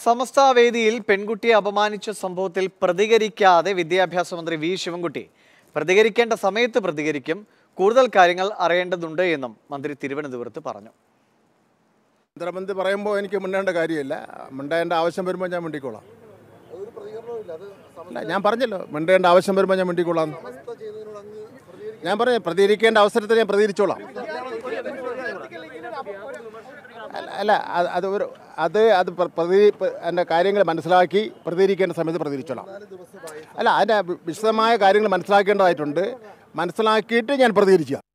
സമസ്ത വേദിയിൽ പെൺകുട്ടിയെ അപമാനിച്ച സംഭവത്തിൽ പ്രതികരിക്കാതെ വിദ്യാഭ്യാസ മന്ത്രി വി ശിവൻകുട്ടി പ്രതികരിക്കേണ്ട സമയത്ത് പ്രതികരിക്കും കൂടുതൽ കാര്യങ്ങൾ അറിയേണ്ടതുണ്ട് എന്നും മന്ത്രി തിരുവനന്തപുരത്ത് പറഞ്ഞു കേന്ദ്രമന്ത്രി പറയുമ്പോൾ എനിക്ക് മിണ്ടേണ്ട കാര്യമില്ല മിണ്ടേണ്ട ആവശ്യം വരുമ്പോൾ ഞാൻ മിണ്ടിക്കോളാം അല്ല ഞാൻ പറഞ്ഞല്ലോ മിണ്ടേണ്ട ആവശ്യം വരുമ്പോൾ ഞാൻ മിണ്ടിക്കോളാം ഞാൻ പറഞ്ഞു പ്രതികരിക്കേണ്ട അവസരത്തിൽ ഞാൻ പ്രതികരിച്ചോളാം അല്ല അല്ല അത് അത് ഒരു അത് അത് പ്ര- പ്രതി എൻ്റെ കാര്യങ്ങൾ മനസ്സിലാക്കി പ്രതികരിക്കേണ്ട സമയത്ത് പ്രതികരിച്ചോളാം അല്ല അതിൻ്റെ വിശദമായ കാര്യങ്ങൾ മനസ്സിലാക്കേണ്ടതായിട്ടുണ്ട് മനസ്സിലാക്കിയിട്ട് ഞാൻ പ്രതികരിക്കുക